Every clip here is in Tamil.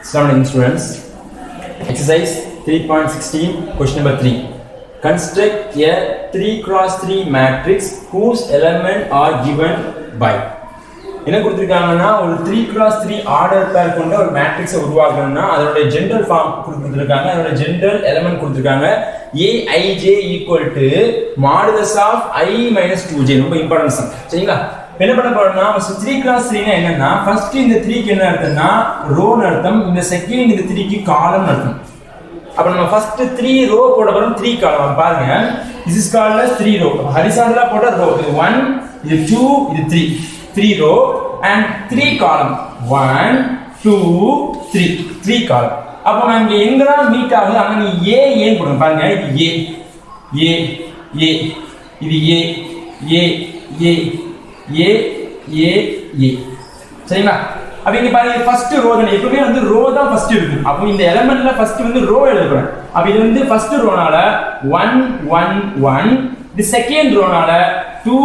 Assalamualaikum students. Exercise 3.16 question number 3. Construct a 3 cross 3 matrix whose element are given by என்ன கொடுத்துருக்காங்கன்னா ஒரு த்ரீ கிராஸ் த்ரீ ஆர்டர் பேர் கொண்ட ஒரு மேட்ரிக்ஸை உருவாக்கணும்னா அதோட ஜென்ரல் ஃபார்ம் கொடுத்துருக்காங்க அதோட ஜென்ரல் எலமெண்ட் கொடுத்துருக்காங்க A I J equal to modulus of I minus two J ரொம்ப இம்பார்ட்டன்ஸ் சரிங்களா என்ன பண்ண போறோம்னா ஃபர்ஸ்ட் த்ரீ கிளாஸ் த்ரீனா என்னன்னா ஃபர்ஸ்ட் இந்த த்ரீக்கு என்ன அர்த்தம்னா ரோன் அர்த்தம் இந்த செகண்ட் இந்த த்ரீக்கு காலம் அர்த்தம் அப்ப நம்ம ஃபர்ஸ்ட் த்ரீ ரோ போட போறோம் த்ரீ காலம் பாருங்க this is called as three row ஹரிசாண்டலா போட்ட ரோ இது ஒன் இது டூ இது three three row and three column one two three three column அப்போ நான் இங்க எங்கெல்லாம் மீட் ஆகுது அங்க நீ ஏ ஏன் போடுங்க பாருங்க இது ஏ ஏ ஏ இது ஏ ஏ ஏ ஏ ஏ ஏ சரிங்களா அப்ப இங்க பாருங்க ஃபர்ஸ்ட் ரோ தானே எப்பவுமே வந்து ரோ தான் ஃபர்ஸ்ட் இருக்கு அப்போ இந்த எலிமெண்ட்ல ஃபர்ஸ்ட் வந்து ரோ எழுதுறேன் அப்ப இது வந்து ஃபர்ஸ்ட் ரோனால 1 1 1 இது செகண்ட் ரோனால 2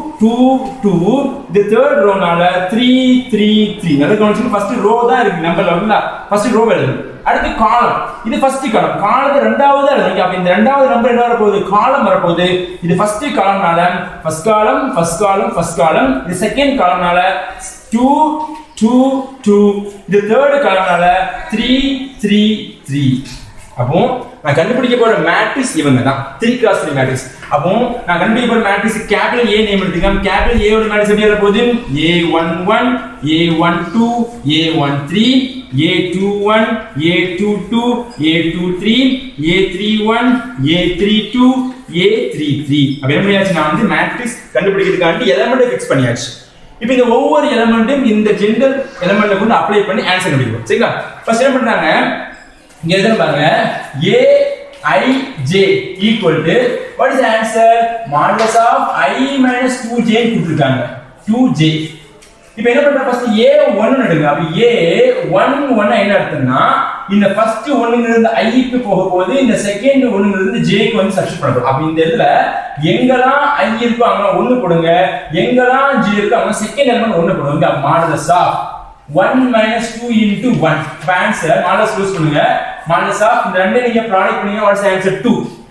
2 2 இது தேர்ட் ரோனால 3 3 3 நல்ல கவனிச்சு ஃபர்ஸ்ட் ரோ தான் இருக்கு நம்பர்ல வந்து ஃபர்ஸ்ட் ரோ எழுதுறேன் அடுத்து காலம் இது ஃபர்ஸ்ட் காலம் காலத்தை ரெண்டாவது எழுதுறீங்க அப்ப இந்த ரெண்டாவது நம்பர் என்ன வரப்போகுது காலம் வரப்போகுது இது ஃபர்ஸ்ட் காலம்னால first column first column first column இது செகண்ட் காலம்னால டூ டூ டூ இது தேர்ட் காலம்னால த்ரீ த்ரீ த்ரீ அப்போ நான் கண்டுபிடிக்க போற மேட்ரிக்ஸ் இவங்க தான் த்ரீ கிளாஸ் த்ரீ மேட்ரிக்ஸ் அப்போ நான் கண்டுபிடிக்க போற மேட்ரிக்ஸ் கேபிட்டல் ஏ நேம் எடுத்துக்கலாம் கேபிட்டல் ஏ ஓட மேட்ரிக்ஸ் எப்படி போகுது A one one A one two A one three A two one A two two A two three A three one A three two A three three அப்ப என்ன பண்ணியாச்சு நான் வந்து மேட்ரிக்ஸ் கண்டுபிடிக்கிறதுக்காண்டி எலமெண்ட் ஃபிக்ஸ் பண்ணியாச்சு இப்போ இந்த ஒவ்வொரு எலமெண்ட்டும் இந்த ஜென்ரல் எலமெண்ட்ல கொண்டு அப்ளை பண்ணி ஆன்சர் கண்டுபிடிக்கும் சரிங்களா ஃபர்ஸ்ட் என்ன பண்றாங்க இங்க எழுதுன பாருங்க A I J equal to what is answer modulus of I minus two J கொடுத்துருக்காங்க டூ ஜே இப்போ என்ன பண்ற ஃபர்ஸ்ட் ஏ ஒன்னு எடுங்க அப்ப ஏ ஒன் ஒன் என்ன அர்த்தம்னா இந்த ஃபர்ஸ்ட் ஒண்ணுங்க இருந்து ஐக்கு போக போது இந்த செகண்ட் ஒண்ணுங்க இருந்து ஜேக்கு வந்து சப்ஸ்டிட் பண்ணணும் அப்ப இந்த இதுல எங்கெல்லாம் ஐ இருக்கோ அங்க ஒண்ணு போடுங்க எங்கெல்லாம் ஜே இருக்கோ அங்க செகண்ட் எலிமெண்ட் ஒண்ணு போடுங்க அப்ப மாடுலஸ் ஆஃப் 1 minus 2 into 1 இப்ப ஆன்சர் மாடலஸ் யூஸ் பண்ணுங்க மாடலஸ் ஆஃப் இந்த ரெண்டே நீங்க ப்ராடக்ட் பண்ணீங்க வாட்ஸ் ஆன்சர் 2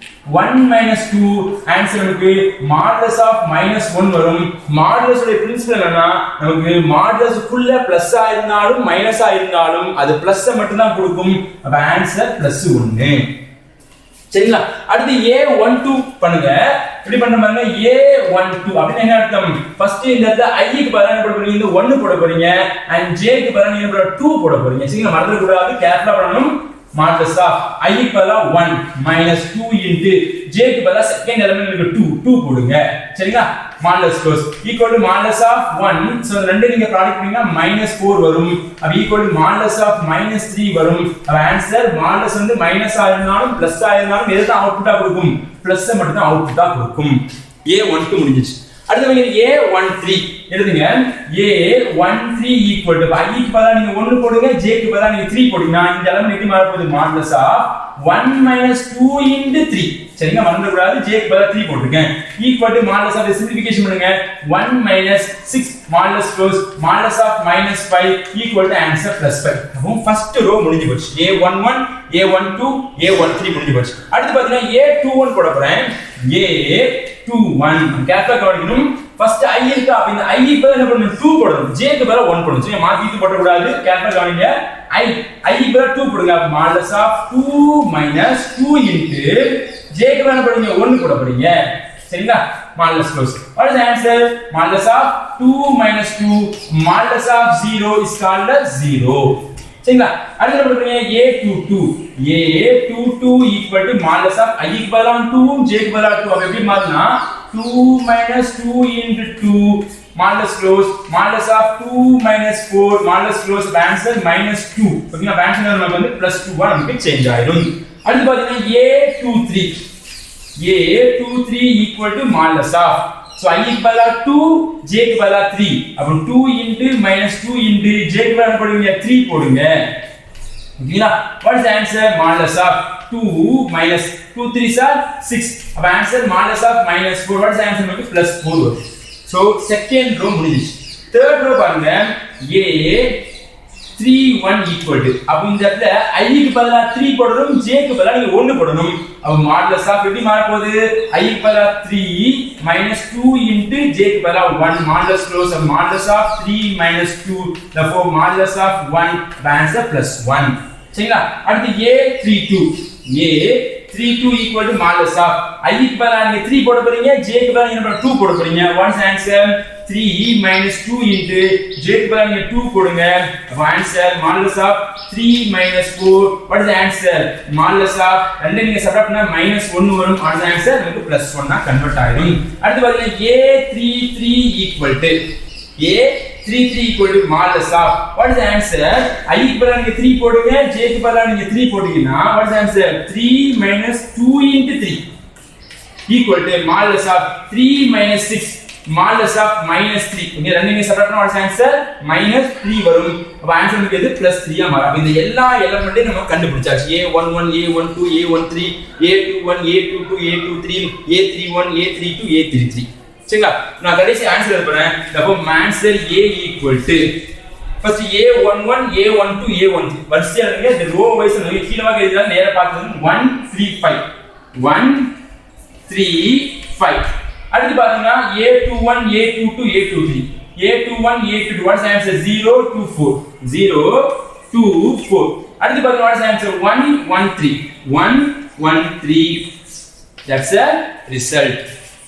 1 minus 2 ஆன்சர் நமக்கு மாடலஸ் ஆஃப் மைனஸ் 1 வரும் மாடலஸ் உடைய பிரின்சிபல் என்னன்னா நமக்கு மாடலஸ் குள்ள பிளஸ் ஆ இருந்தாலும் மைனஸ் ஆ இருந்தாலும் அது பிளஸ் மட்டும் தான் கொடுக்கும் அப்ப ஆன்சர் பிளஸ் 1 சரிங்களா அடுத்து ஏ ஒன் டூ பண்ணுங்க இப்படி பண்ற பாருங்க ஏ ஒன் டூ அப்படின்னு என்ன அர்த்தம் ஃபர்ஸ்ட் இந்த இடத்துல ஐக்கு பதிலா என்ன போட போறீங்க இந்த ஒன்னு போட போறீங்க அண்ட் ஜேக்கு பதிலா நீங்க போட டூ போட போறீங்க சரிங்களா மறந்துட கூடாது கேர்ஃபுல்லா பண்ணணும் மாடலஸ் ஆஃப் ஐக்கு பதிலா ஒன் மைனஸ் டூ இன்ட்டு ஜேக்கு பதிலா செகண்ட் எலிமெண்ட் இருக்கு டூ டூ போடுங்க சரிங்களா modulus close equal to modulus of one so ரெண்டு நீங்க ப்ராடக்ட் பண்ணீங்கன்னா மைனஸ் ஃபோர் வரும் அப்ப equal to modulus of minus three வரும் அப்ப ஆன்சர் மாடலஸ் வந்து மைனஸ் இருந்தாலும் பிளஸ் இருந்தாலும் எது தான் அவுட்புட்டா கொடுக்கும் பிளஸ் மட்டும் தான் அவுட்புட்டா கொடுக்கும் ஏ ஒன் டூ முடிஞ்சிச்சு அடுத்து ஏ ஒன் த்ரீ எழுதுங்க A one three equal to ஐக்கு பதிலா நீங்க ஒன்னு போடுங்க ஜேக்கு பதிலா நீங்க த்ரீ போட்டீங்கன்னா இந்த எலமெண்ட் எப்படி மாற போகுது modulus of one minus two into three சரிங்க மறந்து கூடாது ஜேக்கு பதிலா த்ரீ போட்டுருக்கேன் equal to modulus of simplification பண்ணுங்க one minus six modulus close modulus of minus five equal to answer plus five அப்போ ஃபர்ஸ்ட் ரோ முடிஞ்சு போச்சு A one one A one two A one three முடிஞ்சு போச்சு அடுத்து பாத்தீங்கன்னா ஏ டூ ஒன் போட போறேன் ஏ டூ ஒன் கேர்ஃபுல்லா கவனிக்கணும் ஃபர்ஸ்ட் ஐ இருக்கு அப்ப இந்த ஐ க்கு பதிலா என்ன பண்ணணும் 2 போடணும் j க்கு பதிலா 1 போடணும் சரியா மாத்தி இது போட கூடாது கேர்ஃபுல்லா கவனிங்க ஐ ஐ க்கு பதிலா 2 போடுங்க அப்ப modulus of 2 minus 2 into j க்கு பதிலா போடுங்க 1 போட போறீங்க சரிங்களா modulus close what is answer modulus of 2 minus 2 modulus of 0 is called as 0 சரிங்களா அடுத்து என்ன பண்றீங்க a22 a22 equal to modulus of i க்கு பதிலா 2 j க்கு பதிலா 2 அப்ப எப்படி மாறுனா 2 minus 2 into 2 modulus close modulus of 2 minus 4 modulus close answer minus 2 ஓகேங்களா answer நமக்கு வந்து plus 2 வா நமக்கு சேஞ்ச் ஆயிடும் அடுத்து பாத்தீங்கன்னா a23 a23 equal to modulus of so i க்கு பதிலா 2 j க்கு பதிலா 3 அப்ப 2 into minus 2 into j க்கு பதிலா போடுவீங்க 3 போடுங்க ஓகேங்களா what is answer modulus of 2 minus 2 3s are 6 அப்ப answer modulus of minus 4 what is answer நமக்கு plus 4 வரும் சோ செகண்ட் ரோ முடிஞ்சிச்சு தேர்ட் ரோ பாருங்க a 3 ஒன் ஈக்குவல் டு அப்போ இந்த இடத்துல ஐக்கு பதிலா த்ரீ போடணும் ஜேக்கு பதிலா நீங்க ஒன்னு போடணும் அப்போ மாடலஸ் ஆஃப் எப்படி மாற போகுது ஐக்கு பதிலா த்ரீ மைனஸ் டூ இன்ட்டு ஜேக்கு பதிலா one modulus close modulus of three minus two therefore modulus of one answer plus one சரிங்களா அடுத்து A three two A three two equal to modulus of ஐக்கு பதிலா நீங்க த்ரீ போட போறீங்க ஜேக்கு பதிலா நீங்க டூ போட போறீங்க once answer three minus two into ஜேக்கு பதிலா நீங்க டூ போடுங்க அப்போ answer modulus of three minus four what is answer modulus of ரெண்டு நீங்க சப்ராக்ட் பண்ணா மைனஸ் ஒன்னு வரும் வாட் இஸ் ஆன்சர் நமக்கு பிளஸ் ஒன்னா கன்வெர்ட் ஆயிடும் அடுத்து பாத்தீங்கன்னா A three three equal to A three three equal to modulus of what is answer I க்கு பதிலா நீங்க த்ரீ போடுங்க ஜே க்கு பதிலா நீங்க த்ரீ போட்டீங்கன்னா what is answer three minus two into three equal to modulus of three minus six modulus of minus three இங்க ரெண்டுமே செப்பரேட் பண்ண வாட் ஆன்சர் மைனஸ் த்ரீ வரும் அப்ப ஆன்சர் நமக்கு எது பிளஸ் த்ரீயா மாறும் அப்ப இந்த எல்லா எலமெண்ட்டையும் நம்ம கண்டுபிடிச்சாச்சு A one one A one two A one three A two one A two two A two three A three one A three two A three three சரிங்களா நான் கடைசி ஆன்சர் எழுதுறேன் அப்போ answer A equal to first A one one A one two A one three வரிசையா இருங்க இந்த ரோ வைஸ் கீழமாக எழுதினா நேரா பார்த்தது one three five one three five அடுத்து பாத்தீங்கன்னா A two one A two two A two three A two one A two two what's answer zero two four zero two four அடுத்து பாத்தீங்கன்னா what's answer one one three one one three that's a result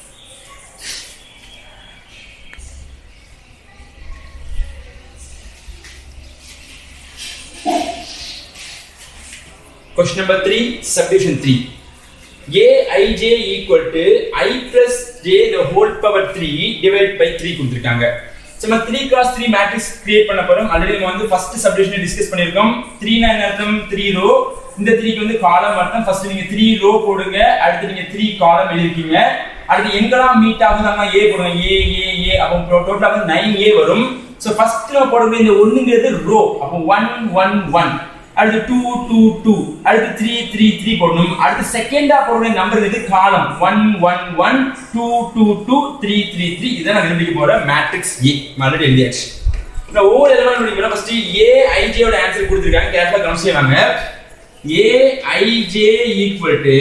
Question number 3, subdivision 3. aij equal to i plus j the whole power 3 divided by 3 கொடுத்திருக்காங்க நம்ம 3 cross 3 மேட்ரிக்ஸ் கிரியேட் பண்ண போறோம் ஆல்ரெடி நம்ம வந்து ஃபர்ஸ்ட் சப்டிவிஷன் டிஸ்கஸ் பண்ணிருக்கோம் 3 னா என்ன அர்த்தம் 3 ரோ இந்த 3 க்கு வந்து காலம் அர்த்தம் ஃபர்ஸ்ட் நீங்க 3 ரோ போடுங்க அடுத்து நீங்க 3 காலம் எழுதிருக்கீங்க அடுத்து எங்கெல்லாம் மீட் ஆகுது நம்ம a போடுங்க a a a அப்போ டோட்டலா வந்து 9 a வரும் சோ ஃபர்ஸ்ட் நம்ம போடக்கூடிய இந்த 1ங்கிறது ரோ அப்போ 1 1 1 அடுத்து டூ டூ டூ அடுத்து த்ரீ த்ரீ த்ரீ போடணும் அடுத்து செகண்டா போடக்கூடிய நம்பர் இது column one one one two two two three three three இதை நான் கண்டுபிடிக்க போற மேட்ரிக்ஸ் ஏ ஆல்ரெடி எழுதியாச்சு இந்த ஒவ்வொரு எலமெண்ட் படிக்கிறோம் ஃபர்ஸ்ட் ஏ ஐஜேயோட ஆன்சர் கொடுத்துருக்காங்க கேர்ஃபுல்லா கவனிச்சுவாங்க A IJ equal to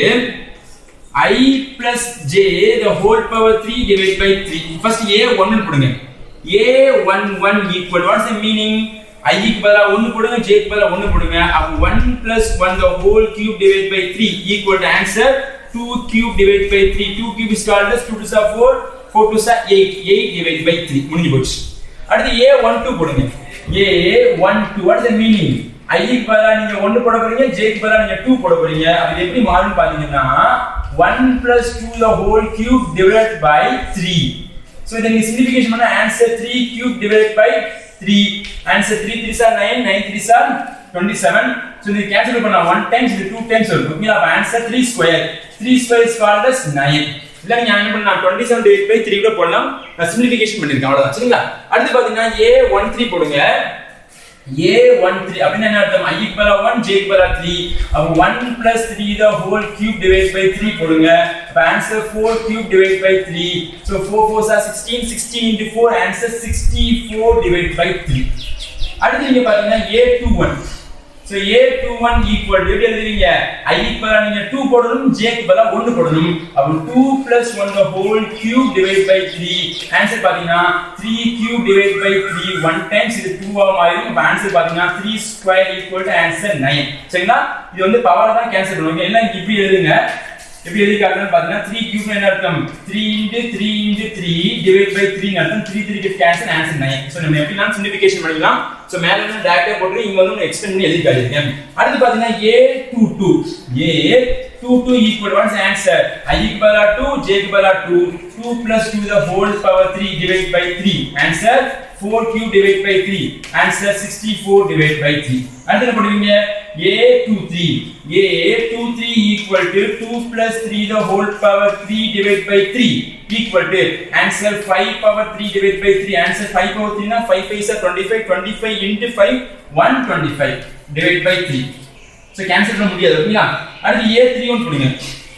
i plus j the whole power 3 divided by 3 first a 1 போடுங்க a 1 1 equal what's the meaning i க்கு பதிலா 1 போடுங்க j க்கு பதிலா 1 போடுங்க அப்ப 1 plus 1 the whole cube divided by 3 equal to answer 2 cube divided by 3 2 cube is called as 2 to the 4 4 to the 8 8 divided by 3 முடிஞ்சு போச்சு அடுத்து a 1 2 போடுங்க a 1 2 what is the meaning i க்கு பதிலா நீங்க 1 போட போறீங்க j க்கு பதிலா நீங்க 2 போட போறீங்க அப்ப இது எப்படி மாறும் பாத்தீங்கன்னா 1 plus 2 the whole cube divided by 3 so then the simplification பண்ண answer 3 cube divided by 3 answer 3 3s are 9 9 3s are 27 so இது cancel பண்ணா 1 times இது 2 times வரும் ஓகே அப்ப answer 3 square 3 square is called as 9 இல்ல நீங்க என்ன பண்ணலாம் 27 divided by 3 கூட போடலாம் நான் simplification பண்ணிருக்கேன் அவ்வளவுதான் சரிங்களா அடுத்து பாத்தீங்கன்னா a13 போடுங்க a13 அப்படின்னா என்ன அர்த்தம் i க்கு பதிலா 1 j க்கு பதிலா 3 அப்ப 1 plus 3 the whole cube divided by 3 போடுங்க அப்ப answer 4 cube divided by 3 so 4 4s are 16 16 into 4 answer 64 divided by 3 அடுத்து நீங்க பாத்தீங்கன்னா a21 so a21 equal to எப்படி எழுதுவீங்க i க்கு பதிலா நீங்க 2 போடணும் j க்கு பதிலா 1 போடணும் அப்ப 2 plus 1 the whole cube divided by 3 answer பாத்தீங்கன்னா 3 cube divided by 3 1 times இது 2 ஆ மாறிடும் அப்ப ஆன்சர் பாத்தீங்கன்னா 3 square equal to answer 9 சரிங்களா இது வந்து பவர் தான் கேன்சல் பண்ணுவாங்க எல்லாம் இப்படி எழுதுங்க எப்படி எழுதி காட்டுறேன்னு பாத்தீங்கன்னா 3 cube என்ன அர்த்தம் 3 into 3 into 3 divided by 3 னு அர்த்தம் 3 3 get cancel answer 9 சோ நம்ம எப்படி நான் சிம்பிளிஃபிகேஷன் பண்ணிக்கலாம் சோ மேல என்ன டைரக்டா போட்டு இங்க வந்து நான் எக்ஸ்டெண்ட் பண்ணி எழுதி காட்டியிருக்கேன் அடுத்து பாத்தீங்கன்னா a22 a22 equal to what's the answer i க்கு பதிலா 2 j க்கு பதிலா 2 2 plus 2 the whole power 3 divided by 3 answer 4 cube divided by 3 answer 64 divided by 3 அடுத்து என்ன பண்ணுவீங்க a23 a23 equal to 2 plus 3 the whole power 3 divided by 3 equal to answer 5 power 3 divided by 3 answer 5 power 3 na 5 5 is 25 25 into 5 125 divided by 3 so cancel பண்ண முடியாது ஓகேங்களா அடுத்து a31 போடுங்க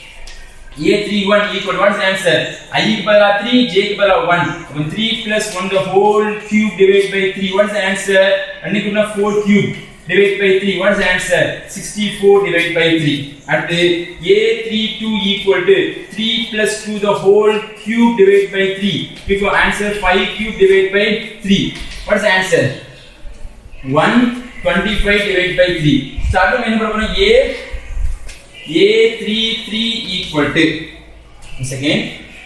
a31 equal to what is the answer i க்கு பதிலா 3 j க்கு பதிலா 1 அப்ப 3 plus 1 the whole cube divided by 3 what is the answer அன்னைக்குனா 4 cube divide by 3 what is the answer 64 divide by 3 அடுத்து a32 equal to 3 plus 2 the whole cube divide by 3 before answer 5 cube divide by 3 what is the answer 125 divide by 3 so அடுத்து என்ன பண்ண போறோம் a a33 equal to once again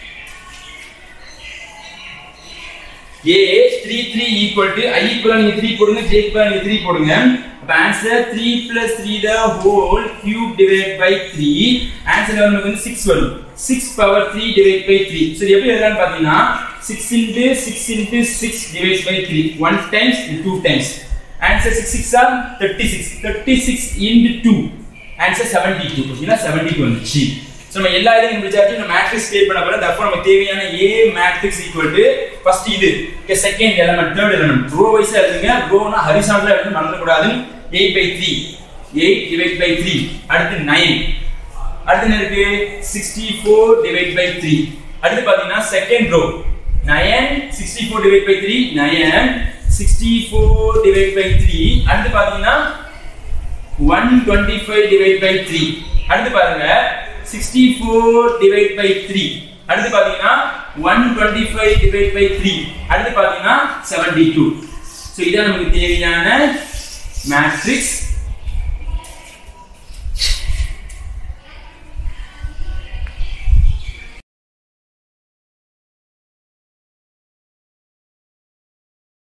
a 33 equal to i equal நீங்க 3 போடுங்க j equal நீங்க 3 போடுங்க அப்ப answer 3 plus 3 the whole cube divided by 3 answer நமக்கு வந்து 6 வரும் 6 power 3 divided by 3 சரி எப்படி எழுதலாம்னு பாத்தீங்கன்னா 6 into 6 into 6 divided by 3 1 times and 2 times answer 6 6 are 36 36 into 2 ஆன்சர் 72 ஓகேனா 72 வந்துச்சு சோ நம்ம எல்லா இதையும் முடிச்சாச்சு நம்ம மேட்ரிக்ஸ் கிரியேட் பண்ண போறோம் தப்போ நமக்கு தேவையான A matrix equal to first இது okay second element third element row வைஸா எழுதுங்க ரோனா ஹரிசாண்டலா எழுத மறந்து கூடாது 8 by 3 8 divide by 3 அடுத்து 9 அடுத்து என்ன இருக்கு 64 divide by 3 அடுத்து பாத்தீங்கன்னா second row 9 64 divide by 3 9 64 divide by 3 அடுத்து பாத்தீங்கன்னா 125 divide by 3 அடுத்து பாருங்க 64 divide by 3 அடுத்து பாத்தீங்கன்னா 125 divide by 3 அடுத்து பாத்தீங்கன்னா 72 சோ இதான் நமக்கு தேவையான மேட்ரிக்ஸ்